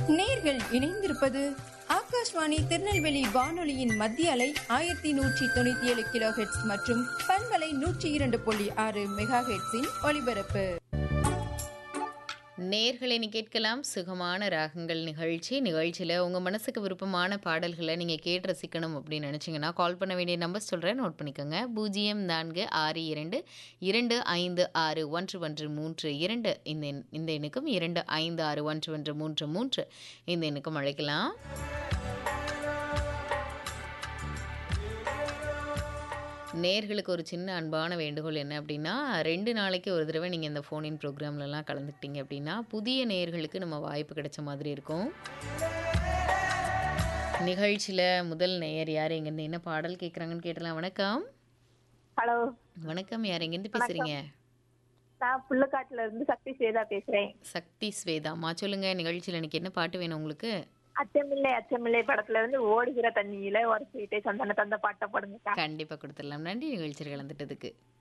நேர்கள் இணைந்திருப்பது ஆகாஷ்வாணி திருநெல்வேலி வானொலியின் மத்திய அலை ஆயிரத்தி நூற்றி தொண்ணூத்தி ஏழு கிலோ ஹெட்ஸ் மற்றும் பண்பலை நூற்றி இரண்டு புள்ளி ஆறு மெகா ஹெட்ஸின் ஒலிபரப்பு நேர்களை நீ கேட்கலாம் சுகமான ராகங்கள் நிகழ்ச்சி நிகழ்ச்சியில் உங்கள் மனசுக்கு விருப்பமான பாடல்களை நீங்கள் கேட்டு ரசிக்கணும் அப்படின்னு நினச்சிங்கன்னா கால் பண்ண வேண்டிய நம்பர் சொல்கிறேன் நோட் பண்ணிக்கோங்க பூஜ்ஜியம் நான்கு ஆறு இரண்டு இரண்டு ஐந்து ஆறு ஒன்று ஒன்று மூன்று இரண்டு இந்த எண்- இந்த எண்ணுக்கும் இரண்டு ஐந்து ஆறு ஒன்று ஒன்று மூன்று மூன்று இந்த எண்ணுக்கும் அழைக்கலாம் நேர்களுக்கு ஒரு சின்ன அன்பான வேண்டுகோள் என்ன அப்படின்னா ரெண்டு நாளைக்கு ஒரு தடவை நீங்கள் இந்த ஃபோனின் ப்ரோக்ராம்லலாம் கலந்துக்கிட்டீங்க அப்படின்னா புதிய நேயர்களுக்கு நம்ம வாய்ப்பு கிடைச்ச மாதிரி இருக்கும் நிகழ்ச்சியில் முதல் நேயர் யார் எங்கேருந்து என்ன பாடல் கேட்குறாங்கன்னு கேட்டலாம் வணக்கம் ஹலோ வணக்கம் யார் எங்கேருந்து பேசுகிறீங்க நான் புள்ளக்காட்டுல இருந்து சக்தி ஸ்வேதா பேசுறேன் சக்தி ஸ்வேதாம்மா சொல்லுங்கள் நிகழ்ச்சியில் எனக்கு என்ன பாட்டு வேணும் உங்களுக்கு அச்சமில்லை அச்சமில்லை படத்துல இருந்து ஓடுகிற தண்ணியில ஒரு சீட்டை சந்தன தந்த பாட்டை போடுங்கக்கா கண்டிப்பாக கொடுத்துடலாம் நன்றி நிகழ்ச்சியில் கலந்துட்டதுக்கு